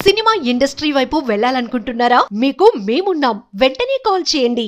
Cinema industry వైపు వెళ్ళాలనుకుంటున్నారా మీకు మేమున్నాం వెంటనే కాల్ చేయండి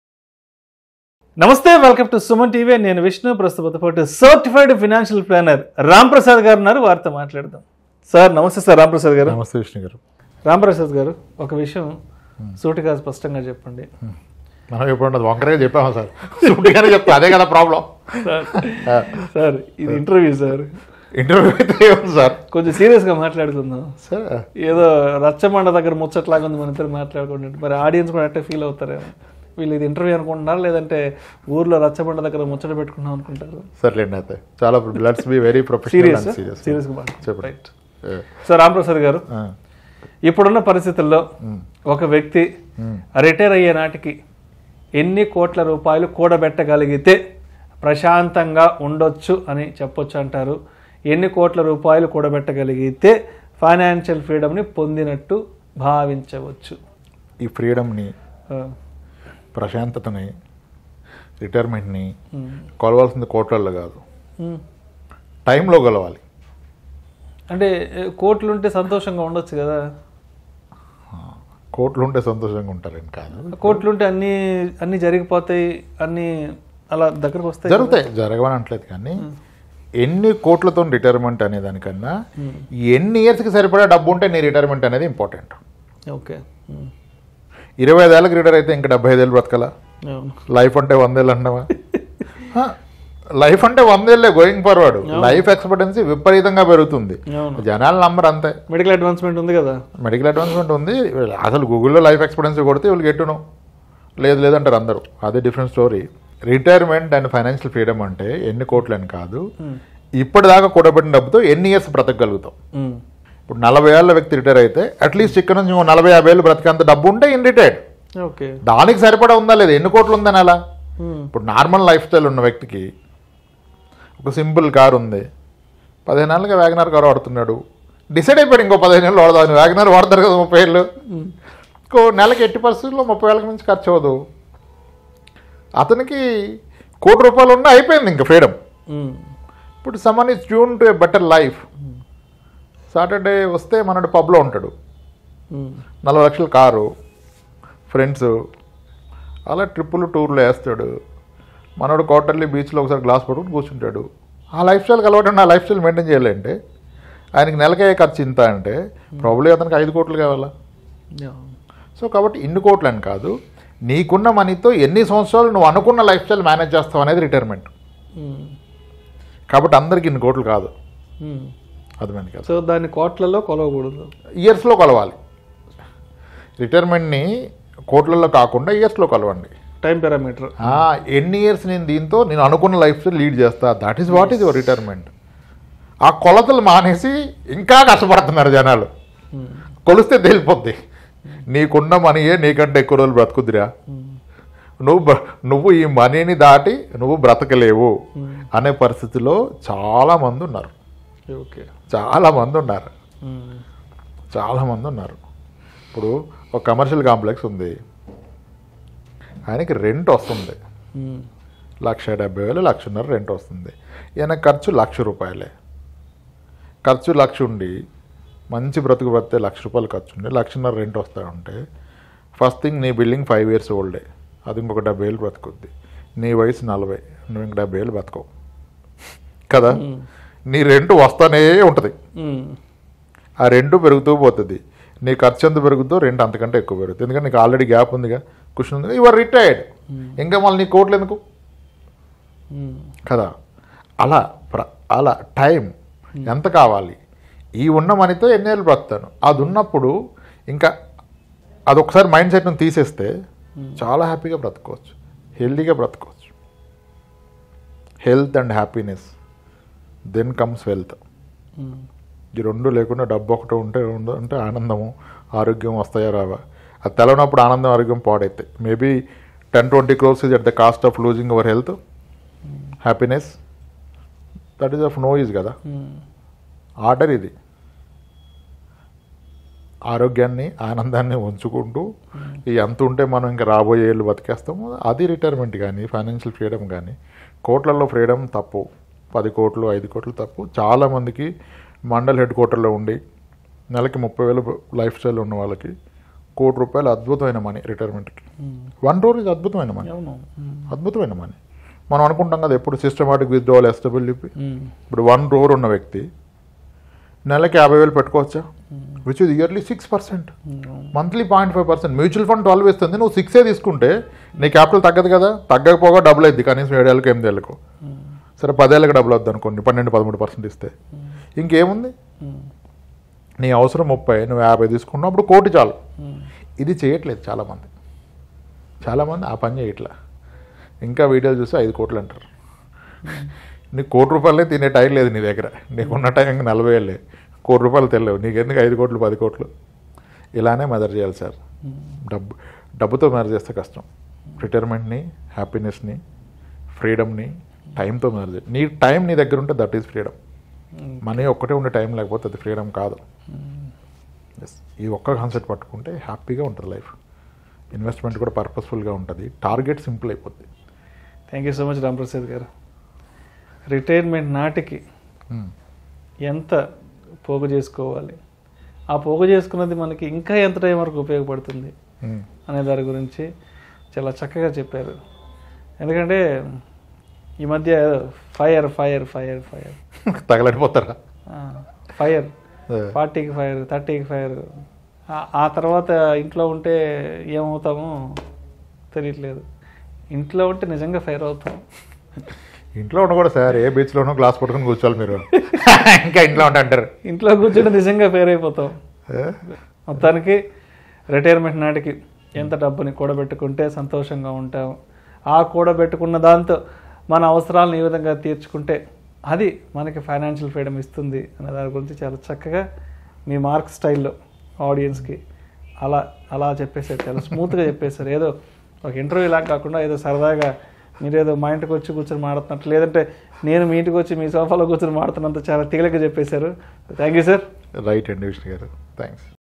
నమస్తే వెల్కమ్ టు సుమన్ టీవీ నేను విష్ణు ప్రస్తుత పాటు certified financial planner Ram Prasad garu ఉన్నారు వారితో మాట్లాడదాం సార్ నమస్తే సార్ రామ్ ప్రసాద్ గారు నమస్తే విష్ణు గారు రామ్ ప్రసాద్ గారు ఒక విషయం సూటిగా స్పష్టంగా చెప్పండి మనం ఎప్పుడు వంకరగా చెప్పాము సార్ సూటిగానే చెప్తా అదే కదా ప్రాబ్లం సార్ సార్ ఇది ఇంటర్వ్యూ సార్ ఇంటర్వ్యూ అయితే ఏముంది సార్ కొంచెం సీరియస్గా మాట్లాడుకుందాం సార్ ఏదో రచ్చమండ దగ్గర ముచ్చట్లాగా ఉంది మన ఇద్దరు మాట్లాడుకుంటే మరి ఆడియన్స్ కూడా అట్టే ఫీల్ అవుతారేమో వీళ్ళు ఇది ఇంటర్వ్యూ అనుకుంటున్నారా లేదంటే ఊర్లో రచ్చబండ దగ్గర ముచ్చట పెట్టుకున్నాం అనుకుంటారు సర్లేండి అయితే చాలా let's be very professional serious and serious సీరియస్గా చెప్పండి. రైట్ సార్ రామప్రసాద్ గారు ఆ, ఇప్పుడున్న పరిస్థితుల్లో ఒక వ్యక్తి రిటైర్ అయ్యే నాటికి ఎన్ని కోట్ల రూపాయలు కూడబెట్టగలిగితే ప్రశాంతంగా ఉండొచ్చు అని చెప్పొచ్చు అంటారు ఎన్ని కోట్ల రూపాయలు కూడబెట్టగలిగితే ఫైనాన్షియల్ ఫ్రీడమ్ని పొందినట్టు భావించవచ్చు ఈ ఫ్రీడమ్ని ఆ, ప్రశాంతతని రిటైర్మెంట్ని ఉమ్, కొలవాల్సింది కోట్లల్లో కాదు ఉమ్. టైంలో కొలవాలి అంటే ఏ, కోట్లుంటే సంతోషంగా ఉండొచ్చు కదా కోట్లు ఉంటే సంతోషంగా ఉంటారని కాదు కోట్లుంటే అన్ని అన్ని జరిగిపోతాయి అన్ని అలా దగ్గరకు వస్తాయి కదా. జరుగుతాయి జరగవని అనట్లేదు కానీ ఎన్ని కోట్లతో రిటైర్మెంట్ అనే దానికన్నా ఎన్ని ఇయర్స్కి సరిపడా డబ్బు ఉంటే నీ రిటైర్మెంట్ అనేది ఇంపార్టెంట్ ఓకే ఉమ్, ఇరవై ఐదేళ్ళకి రిటైర్ అయితే ఇంకా డెబ్బై ఐదేళ్ళు బ్రతకలా అవును లైఫ్ అంటే వందేళ్ళు అంటావా లైఫ్ అంటే వందేళ్ళే గోయింగ్ ఫార్వర్డ్ లైఫ్ ఎక్స్పెక్టెన్సీ విపరీతంగా పెరుగుతుంది అవును జనాల నంబర్ అంతే మెడికల్ అడ్వాన్స్మెంట్ ఉంది కదా మెడికల్ అడ్వాన్స్మెంట్ ఉంది అసలు గూగుల్లో లైఫ్ ఎక్స్పెక్టెన్సీ కొడితే వీళ్ళు గెట్టును లేదు లేదంటారు అందరూ అదే different story retirement and financial freedom అంటే ఎన్ని కోట్లు అని కాదు ఇప్పటిదాకా కూడబెట్టిన డబ్బుతో ఎన్ని ఇయర్స్ బ్రతకగలుగుతాం ఉమ్, ఇప్పుడు నలభై ఏళ్ళ వ్యక్తి రిటైర్ అయితే అట్లీస్ట్ ఇక్కడ నుంచి ఇంకో నలభై యాభై ఏళ్ళు బ్రతికేంత డబ్బు ఉంటే ఇన్ రిటైర్డ్ ఓకే దానికి సరిపడా ఉందా లేదా ఎన్ని కోట్లు ఉందని అలా ఉమ్, ఇప్పుడు నార్మల్ లైఫ్ స్టైల్ ఉన్న వ్యక్తికి ఒక సింపుల్ కార్ ఉంది పదిహేను ఏళ్ళకి వ్యాగనార్ కార్ వాడుతున్నాడు డిసైడ్ అయిపోయాడు ఇంకో పదిహేను ఏళ్ళు వాడదాను వ్యాగనార్ వాడతారు కదా ముప్పై ఏళ్ళు ఇంకో నెలకి ఎట్టి పరిస్థితుల్లో ముప్పై వేలకు మించి ఖర్చు అవ్వదు అతనికి కోటి రూపాయలు ఉన్నా అయిపోయింది ఇంకా ఫ్రీడమ్ ఉమ్, ఇప్పుడు someone is tune to a better life Saturday వస్తే మనడు పబ్లో ఉంటాడు ఉమ్, నలభై లక్షల కారు ఫ్రెండ్స్ అలా ట్రిప్పులు టూర్లు వేస్తాడు మనోడు క్వార్టర్లీ బీచ్లో ఒకసారి గ్లాస్ పట్టుకుని కూర్చుంటాడు ఆ లైఫ్ స్టైల్కి అలవాటు ఆ లైఫ్ స్టైల్ మెయింటైన్ చేయాలంటే ఆయనకి నెలకే ఖర్చు ఇంత అంటే ప్రాబ్లీ అతనికి ఐదు కోట్లు కావాలా అవును. సో కాబట్టి ఇన్ని కోట్లు అని కాదు నీకున్న మనీతో ఎన్ని సంవత్సరాలు నువ్వు అనుకున్న లైఫ్ స్టైల్ మేనేజ్ చేస్తావు అనేది రిటైర్మెంట్ ఉమ్, కాబట్టి అందరికి ఇన్ని కోట్లు కాదు ఉమ్. అర్థమైంది కాదు సో దాన్ని కోట్లలో కొలవకూడదు ఇయర్స్లో కొలవాలి రిటైర్మెంట్ని కోట్లలో కాకుండా ఇయర్స్లో కొలవండి టైం పారామీటర్ ఆ, ఎన్ని ఇయర్స్ నేను దీంతో నేను అనుకున్న లైఫ్ స్టైల్ లీడ్ చేస్తా that is what is your retirement ఆ కొలతలు మానేసి ఇంకా కష్టపడుతున్నారు జనాలు కొలిస్తే తేలిపోద్ది నీకున్న మనీయే నీకంటే ఎక్కువ రోజులు బ్రతుకుద్దిరా నువ్వు బ్ర- నువ్వు ఈ మనీని దాటి నువ్వు బ్రతకలేవు అనే పరిస్థితిలో చాలా మంది ఉన్నారు ఓకే చాలా మంది ఉన్నారు ఉమ్, చాలా మంది ఉన్నారు ఇప్పుడు ఒక కమర్షియల్ కాంప్లెక్స్ ఉంది ఆయనకి రెంట్ వస్తుంది ఉమ్, లక్ష డెబ్బై వేలు లక్షన్నర రెంట్ వస్తుంది ఈయన ఖర్చు లక్ష రూపాయలే ఖర్చు లక్ష ఉండి మంచి బ్రతుకు బ్రతితే లక్ష రూపాయలు ఖర్చు ఉండి లక్షన్నర రెంట్ వస్తా ఉంటే ఫస్ట్ థింగ్ నీ బిల్డింగ్ ఫైవ్ ఇయర్స్ ఓల్డే అది ఇంకొక డెబ్బై ఏళ్ళు బ్రతుకుద్ది నీ వయసు నలభై నువ్వు ఇంక డెబ్బై ఏళ్ళు బ్రతకవు కదా నీ రెంట్ వస్తానే ఉంటుంది ఉమ్, ఆ రెండు పెరుగుతూ పోతుంది నీ ఖర్చు ఎంత పెరుగుతుందో రెండు అంతకంటే ఎక్కువ పెరుగుతుంది ఎందుకంటే నీకు ఆల్రెడీ గ్యాప్ ఉందిగా క్వశ్చన్ ఉంది యువర్ రిటైర్డ్ ఇంకా మళ్ళీ నీ కోట్లు ఎందుకు ఉమ్, కదా అలా ప్ర- అలా టైం ఎంత కావాలి ఈ ఉన్న మనీతో ఎన్నేళ్ళు బ్రతుకుతాను అది ఉన్నప్పుడు ఇంకా అది ఒకసారి మైండ్ సెట్ను తీసేస్తే చాలా హ్యాపీగా బ్రతకవచ్చు హెల్దీగా బ్రతకవచ్చు health and happiness then comes wealth um, ఈ రెండు లేకుండా డబ్బు ఒకటి ఉంటే రెండు అంటే ఆనందము ఆరోగ్యం వస్తాయా రావా అది తెలవనప్పుడు ఆనందం ఆరోగ్యం పాడైతే maybe ten twenty crores is at the cost of losing our health happiness that is of no is కదా ఉమ్, ఆర్డర్ ఇది ఆరోగ్యాన్ని ఆనందాన్ని ఉంచుకుంటూ ఈ ఎంత ఉంటే మనం ఇంకా రాబోయే ఏళ్ళు బతికేస్తాము అది రిటైర్మెంట్ కానీ ఫైనాన్షియల్ ఫ్రీడమ్ కానీ కోట్లలో ఫ్రీడమ్ తప్పు పది కోట్లు ఐదు కోట్లు తప్పు చాలామందికి మండల్ హెడ్ క్వార్టర్లో ఉండి నెలకి ముప్పై వేలు లైఫ్ స్టైల్ ఉన్న వాళ్ళకి కోటి రూపాయలు అద్భుతమైన మనీ రిటైర్మెంట్కి వన్ రోర్ ఇది అద్భుతమైన మనీ అవును ఉమ్. అద్భుతమైన మనీ మనం అనుకుంటాం కదా ఎప్పుడు సిస్టమాటిక్ విత్డ్రావల్ ఎస్టబిలిటీ ఉమ్. ఇప్పుడు వన్ రోర్ ఉన్న వ్యక్తి నెలకి యాభై వేలు పెట్టుకోవచ్చా which is yearly six percent monthly point five percent mutual fund twelve ఇస్తుంది నువ్వు సిక్సే తీసుకుంటే నీ క్యాపిటల్ తగ్గదు కదా తగ్గకపోగా డబుల్ అయింది కనీసం ఏడేళ్ళకి ఎనిమిదేళ్ళకు సరే పదేళ్ళకి డబుల్ అవుద్ది అనుకోండి పన్నెండు పదమూడు పర్సెంట్ ఇస్తే ఇంకేముంది ఉమ్. నీ అవసరం ముప్పై నువ్వు యాభై తీసుకున్నావు అప్పుడు కోటి చాలు ఇది చేయట్లేదు చాలామంది చాలామంది ఆ పని చేయట్లా ఇంకా వీడియోలు చూసి ఐదు కోట్లు అంటారు నీకు కోటి రూపాయలే తినే టైం లేదు నీ దగ్గర నీకున్న టైం ఇంకా నలభై ఏళ్ళే కోటి రూపాయలు తెలియవు నీకెందుకు ఐదు కోట్లు పది కోట్లు ఇలానే మెదర్ చేయాలి సార్ డబ్బు డబ్బుతో మెదర్ చేస్తే కష్టం రిటైర్మెంట్ని హ్యాపీనెస్ని ఫ్రీడమ్ని టైంతో మెదర్ చేయాలి నీ టైం నీ దగ్గర ఉంటే దట్ ఈస్ ఫ్రీడమ్ మనీ ఒక్కటే ఉండే టైం లేకపోతే అది ఫ్రీడమ్ కాదు ఎస్ ఈ ఒక్క కాన్సెప్ట్ పట్టుకుంటే హ్యాపీగా ఉంటుంది లైఫ్ ఇన్వెస్ట్మెంట్ కూడా పర్పస్ఫుల్గా ఉంటుంది టార్గెట్ సింపుల్ అయిపోద్ది thank you so much Ramaprasad garu retirement నాటికి ఎంత పోగు చేసుకోవాలి ఆ పోగు చేసుకున్నది మనకి ఇంకా ఎంత టైం వరకు ఉపయోగపడుతుంది అనే దాని గురించి చాలా చక్కగా చెప్పారు ఎందుకంటే ఈ మధ్య ఫైర్ ఫైర్ ఫైర్ ఫైర్ తగలడిపోతారా ఫైర్ ఫార్టీకి ఫైర్ థర్టీకి ఫైర్ ఆ తర్వాత ఇంట్లో ఉంటే ఏమవుతామో తెలియట్లేదు ఇంట్లో ఉంటే నిజంగా ఫైర్ అవుతాం ఇంట్లో ఉండకూడదు సార్ ఏ బీచ్లోనో గ్లాస్ పట్టుకొని కూర్చోవాలి మీరు ఇంకా ఇంట్లో ఉంటే అంటారు ఇంట్లో కూర్చుంటే నిజంగా ఫైర్ అయిపోతాం ఏ? మొత్తానికి రిటైర్మెంట్ నాటికి ఎంత డబ్బుని కూడబెట్టుకుంటే సంతోషంగా ఉంటాం ఆ కూడబెట్టుకున్న దాంతో మన అవసరాలను ఈ విధంగా తీర్చుకుంటే అది మనకి ఫైనాన్షియల్ ఫ్రీడమ్ ఇస్తుంది అనే దాని గురించి చాలా చక్కగా మీ మార్క్ స్టైల్లో ఆడియన్స్కి అలా అలా చెప్పేశారు చాలా స్మూత్గా చెప్పేశారు ఏదో ఒక ఇంటర్వ్యూ లాగా కాకుండా ఏదో సరదాగా మీరేదో మా ఇంటికి వచ్చి కూర్చొని మాడుతున్నట్టు లేదంటే నేను మీ ఇంటికి వచ్చి మీ సోఫాలో కూర్చొని మాడుతున్నంత చాలా తేలిక చెప్పేశారు థ్యాంక్ యూ సార్ రైట్ అండి విష్ణు గారు థ్యాంక్స్